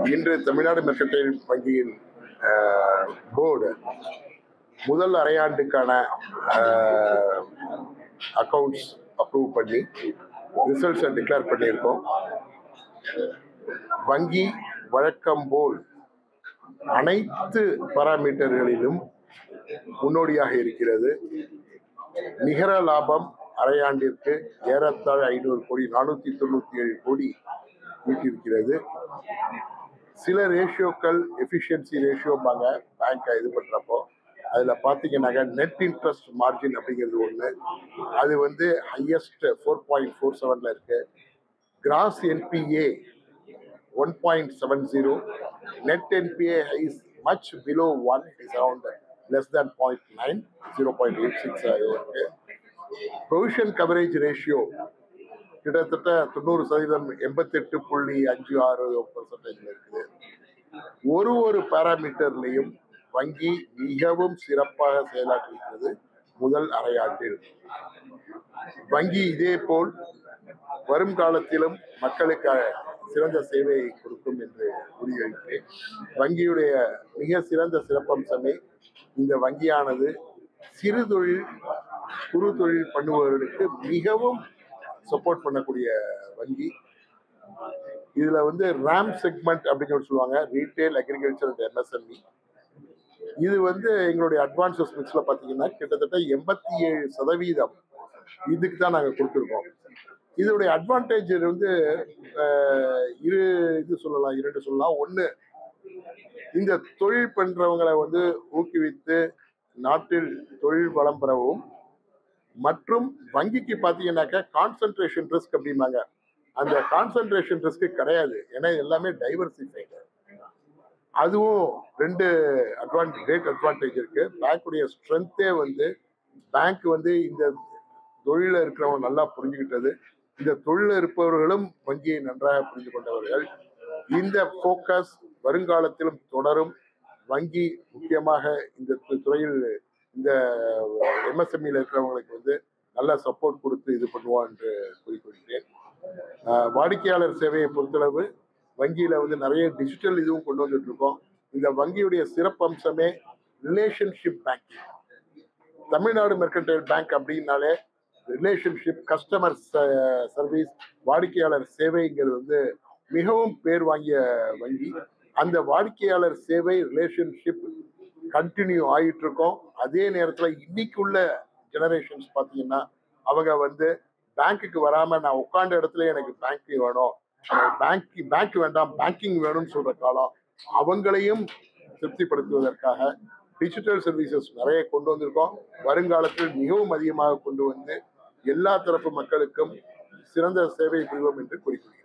இன்று தமிழ்நாடு மெர்கன்டைல் வங்கியின் போர்டு முதல் அரையாண்டுக்கான அக்கவுண்ட்ஸ் அப்ரூவ் பண்ணி ரிசல்ட்ஸை டிக்ளேர் பண்ணியிருக்கோம் வங்கி வழக்கம் போல் அனைத்து பாராமீட்டர்களிலும் முன்னோடியாக இருக்கிறது நிகர லாபம் அரையாண்டிற்கு ஏறத்தாழ ஐநூறு கோடி நானூத்தி தொண்ணூத்தி ஏழு கோடி ஈட்டிருக்கிறது சில ரேஷியோக்கள் எஃபிஷியன்சி ரேஷியோம்பாங்க பேங்க்கை இது பண்றப்போ அதுல பாத்தீங்கன்னாக்க நெட் இன்ட்ரெஸ்ட் மார்ஜின் அப்படிங்கிறது ஒண்ணு அது வந்து ஹையஸ்ட் ஃபோர் பாயிண்ட் ஃபோர் செவன்ல இருக்கு gross NPA one point seven zero net NPA is much below one is around less than point nine zero point eight six இருக்கு ப்ரொவிஷன் கவரேஜ் ரேஷியோ கிட்டத்தட்ட தொண்ணூறு சதவீதம் எண்பத்தெட்டு புள்ளி அஞ்சு ஆறு பர்சன்டேஜ்ல இருக்குது ஒரு ஒரு பாராமீட்டர்லையும் வங்கி மிகவும் சிறப்பாக செயலாற்றுகிறது முதல் அரையாண்டில் வங்கி இதே போல் வரும் காலத்திலும் மக்களுக்கு சிறந்த சேவையை கொடுக்கும் என்று உறுதியளிக்கிறேன் வங்கியுடைய மிக சிறந்த சிறப்பம்சமே இந்த வங்கியானது சிறு தொழில் குறு தொழில் பண்ணுபவர்களுக்கு மிகவும் சப்போர்ட் பண்ணக்கூடிய வங்கி இதுல வந்து ரேம் செக்மெண்ட் அப்படின்னு சொல்லுவாங்க ரீட்டைல் அக்ரிகல்ச்சர் அண்ட் எம்எஸ்எம்இ இது வந்து எங்களுடைய அட்வான்சஸ் மிக்ஸ்ல பாத்தீங்கன்னா கிட்டத்தட்ட எண்பத்தி ஏழு சதவீதம் இதுக்கு தான் நாங்க கொடுத்துருக்கோம் இதோடைய அட்வான்டேஜ் வந்து அஹ், இரு இது சொல்லலாம் இரண்டு சொல்லலாம் ஒண்ணு இந்த தொழில் பண்றவங்களை வந்து ஊக்குவித்து நாட்டில் தொழில் வளம் பெறவும் மற்றும் வங்கிக்கு பார்த்தீங்கன்னாக்கா கான்சென்ட்ரேஷன் ரிஸ்க் அப்படிம்பாங்க அந்த கான்சென்ட்ரேஷன் ரிஸ்க் கிடையாது ஏன்னா எல்லாமே டைவர்சிஃபைடு அதுவும் ரெண்டு அட்வான்ட் கிரேட் அட்வான்டேஜ் இருக்கு பேங்க்குடைய ஸ்ட்ரென்த்தே வந்து பேங்க் வந்து இந்த தொழில இருக்கிறவங்க நல்லா புரிஞ்சுக்கிட்டது இந்த தொழில இருப்பவர்களும் வங்கியை நன்றாக புரிந்து கொண்டவர்கள் இந்த ஃபோக்கஸ் வருங்காலத்திலும் தொடரும் வங்கி முக்கியமாக இந்த து- துறையில் இந்த எம்எஸ்எம்இல இருக்கிறவங்களுக்கு வந்து நல்ல சப்போர்ட் கொடுத்து இது பண்ணுவோம் என்று கூறிக்கொள்கிறேன் ஆஹ் வாடிக்கையாளர் சேவையை பொறுத்தளவு வங்கியில வந்து நிறைய டிஜிட்டல் இதுவும் கொண்டு வந்துட்டு இருக்கோம் இந்த வங்கியுடைய சிறப்பம்சமே relationship banking Tamil Nadu mercantile bank அப்படின்னாலே ரிலேஷன்ஷிப் கஸ்டமர் சர்வீஸ் வாடிக்கையாளர் சேவைங்கிறது வந்து மிகவும் பேர் வாங்கிய வங்கி அந்த வாடிக்கையாளர் சேவை ரிலேஷன்ஷிப் கண்டினியூ ஆயிட்டு இருக்கோம் அதே நேரத்துல இன்னைக்கு உள்ள ஜெனரேஷன்ஸ் பாத்தீங்கன்னா அவங்க வந்து பேங்க்குக்கு வராம நான் உட்கார்ந்த இடத்துல எனக்கு பேங்க் வேணும் பேங்க் பேங்க் வேண்டாம் பேங்கிங் வேணும்னு சொல்ற காலம் அவங்களையும் திருப்திப்படுத்துவதற்காக டிஜிட்டல் சர்வீசஸ் நிறைய கொண்டு வந்திருக்கோம் வருங்காலத்தில் மிகவும் அதிகமாக கொண்டு வந்து எல்லா தரப்பு மக்களுக்கும் சிறந்த சேவை புரிவோம் என்று கூறிக்கொள்கிறேன்